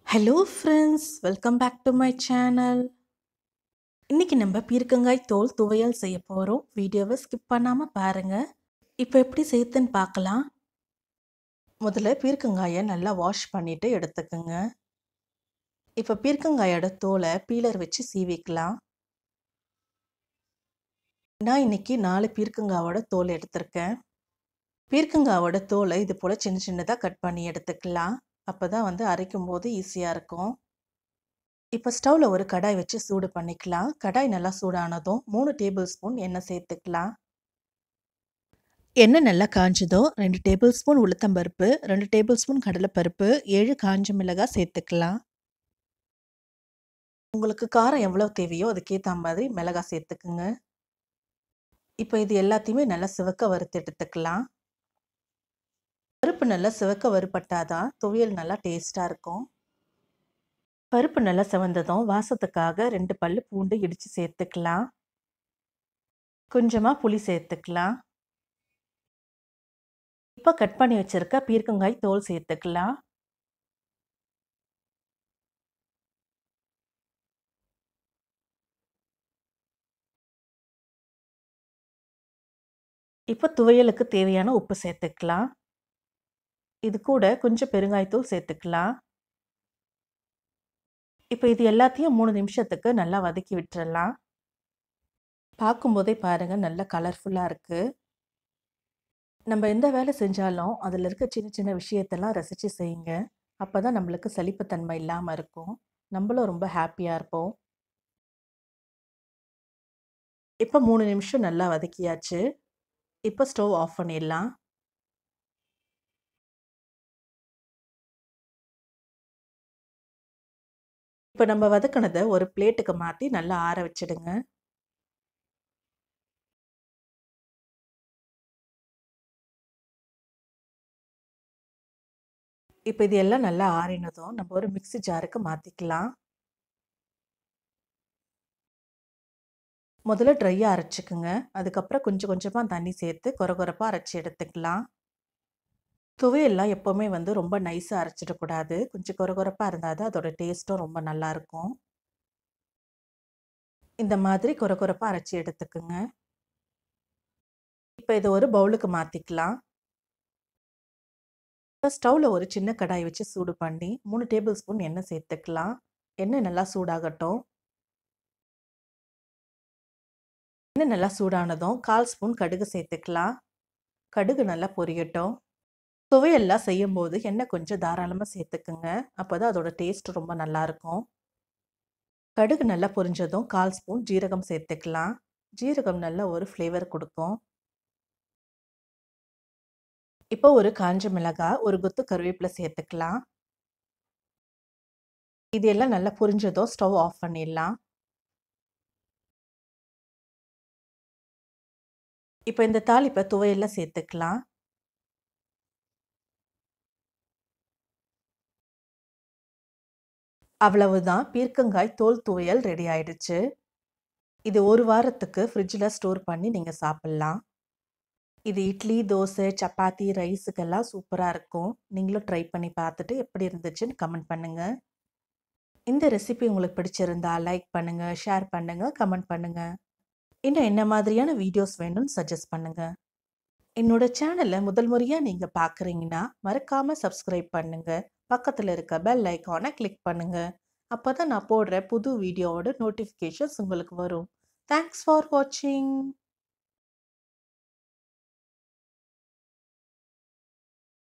hello friends welcome back to my channel இன்னைக்கு நம்ம பீர்க்கங்காய் தோல் துவையல் செய்ய போகிறோம் வீடியோவை ஸ்கிப் பண்ணாமல் பாருங்கள் இப்போ எப்படி செய்யுதுன்னு பார்க்கலாம் முதல்ல பீர்க்கங்காயை நல்லா வாஷ் பண்ணிவிட்டு எடுத்துக்கோங்க இப்போ பீர்க்கங்காயோட தோலை பீலர் வச்சு சீவிக்கலாம் நான் இன்னைக்கு நாலு பீர்க்கங்காவோட தோல் எடுத்திருக்கேன் பீர்க்கங்காவோட தோலை இது போல் சின்ன சின்னதாக கட் பண்ணி எடுத்துக்கலாம் அப்போ தான் வந்து அரைக்கும் போது ஈஸியாக இருக்கும் இப்போ ஸ்டவ்வில் ஒரு கடாய் வச்சு சூடு பண்ணிக்கலாம் கடாய் நல்லா சூடானதும் மூணு டேபிள் ஸ்பூன் எண்ணெய் சேர்த்துக்கலாம் எண்ணெய் நல்லா காஞ்சதோ ரெண்டு டேபிள் ஸ்பூன் உளுத்தம்பருப்பு ரெண்டு டேபிள் ஸ்பூன் கடலைப்பருப்பு ஏழு காஞ்ச மிளகாய் சேர்த்துக்கலாம் உங்களுக்கு காரம் எவ்வளோ தேவையோ அதுக்கேற்ற மாதிரி மிளகாய் சேர்த்துக்குங்க இப்போ இது எல்லாத்தையுமே நல்லா சிவக்க வறுத்து எடுத்துக்கலாம் பருப்பு நல்லா சிவக்க வறுபட்டாதான் துவையல் நல்லா டேஸ்ட்டாக இருக்கும் பருப்பு நல்லா செவந்ததும் வாசத்துக்காக ரெண்டு பல்லு பூண்டு இடித்து சேர்த்துக்கலாம் கொஞ்சமாக புளி சேர்த்துக்கலாம் இப்போ கட் பண்ணி வச்சுருக்க பீர்க்கங்காய் தோல் சேர்த்துக்கலாம் இப்போ துவையலுக்கு தேவையான உப்பு சேர்த்துக்கலாம் இது கூட கொஞ்சம் பெருங்காயத்தூள் சேர்த்துக்கலாம் இப்போ இது எல்லாத்தையும் மூணு நிமிஷத்துக்கு நல்லா வதக்கி விட்டுறலாம் பார்க்கும்போதே பாருங்கள் நல்லா கலர்ஃபுல்லாக இருக்குது நம்ம எந்த வேலை செஞ்சாலும் அதில் இருக்க சின்ன சின்ன விஷயத்தெல்லாம் ரசித்து செய்யுங்க அப்போ தான் நம்மளுக்கு சலிப்புத்தன்மை இல்லாமல் இருக்கும் நம்மளும் ரொம்ப ஹாப்பியாக இருப்போம் இப்போ மூணு நிமிஷம் நல்லா வதக்கியாச்சு இப்போ ஸ்டவ் ஆஃப் பண்ணிடலாம் இப்போ நம்ம வதக்கினதை ஒரு பிளேட்டுக்கு மாற்றி நல்லா ஆற வச்சிடுங்க இப்போ இது எல்லாம் நல்லா ஆறினதும் நம்ம ஒரு மிக்சி ஜாருக்கு மாற்றிக்கலாம் முதல்ல ட்ரையாக அரைச்சிக்குங்க அதுக்கப்புறம் கொஞ்சம் கொஞ்சமாக தண்ணி சேர்த்து குறை குறைப்பாக அரைச்சி எடுத்துக்கலாம் துவையெல்லாம் எப்போவுமே வந்து ரொம்ப நைஸாக அரைச்சிடக்கூடாது கொஞ்சம் குறை குறைப்பாக இருந்தால் தான் அதோட டேஸ்ட்டும் ரொம்ப நல்லாயிருக்கும் இந்த மாதிரி குறை குறைப்பாக அரைச்சி எடுத்துக்குங்க இப்போ இதை ஒரு பவுலுக்கு மாற்றிக்கலாம் இப்போ ஸ்டவ்வில் ஒரு சின்ன கடாய் வச்சு சூடு பண்ணி மூணு டேபிள் ஸ்பூன் எண்ணெய் சேர்த்துக்கலாம் எண்ணெய் நல்லா சூடாகட்டும் எண்ணெய் நல்லா சூடானதும் கால் ஸ்பூன் கடுகு சேர்த்துக்கலாம் கடுகு நல்லா பொரியட்டும் துவையெல்லாம் செய்யும் போது எண்ணெய் கொஞ்சம் தாராளமாக சேர்த்துக்குங்க அப்போ தான் அதோட டேஸ்ட் ரொம்ப நல்லாயிருக்கும் கடுகு நல்லா பொரிஞ்சதும் கால் ஸ்பூன் ஜீரகம் சேர்த்துக்கலாம் ஜீரகம் நல்ல ஒரு ஃப்ளேவர் கொடுக்கும் இப்போ ஒரு காஞ்ச மிளகாய் ஒரு குத்து கருவேப்பிலை சேர்த்துக்கலாம் இது எல்லாம் நல்லா புரிஞ்சதும் ஸ்டவ் ஆஃப் பண்ணிடலாம் இப்போ இந்த தாளிப்பை துவையெல்லாம் சேர்த்துக்கலாம் அவ்வளவுதான் பீர்க்கங்காய் தோல் துவையல் ரெடி ஆயிடுச்சு இது ஒரு வாரத்துக்கு ஃப்ரிட்ஜில் ஸ்டோர் பண்ணி நீங்கள் சாப்பிட்லாம் இது இட்லி தோசை சப்பாத்தி ரைஸுக்கெல்லாம் சூப்பராக இருக்கும் நீங்களும் ட்ரை பண்ணி பார்த்துட்டு எப்படி இருந்துச்சுன்னு கமெண்ட் பண்ணுங்கள் இந்த ரெசிபி உங்களுக்கு பிடிச்சிருந்தா லைக் பண்ணுங்கள் ஷேர் பண்ணுங்கள் கமெண்ட் பண்ணுங்கள் இன்னும் என்ன மாதிரியான வீடியோஸ் வேணும்னு சஜஸ்ட் பண்ணுங்கள் என்னோட சேனலை முதல் முறையாக நீங்கள் பார்க்குறீங்கன்னா மறக்காமல் சப்ஸ்கிரைப் பண்ணுங்கள் பக்கத்தில் இருக்க பெல் ஐக்கானை கிளிக் பண்ணுங்கள் அப்போ தான் நான் போடுற புது வீடியோவோட நோட்டிஃபிகேஷன்ஸ் உங்களுக்கு வரும் தேங்க்ஸ் ஃபார் வாட்சிங்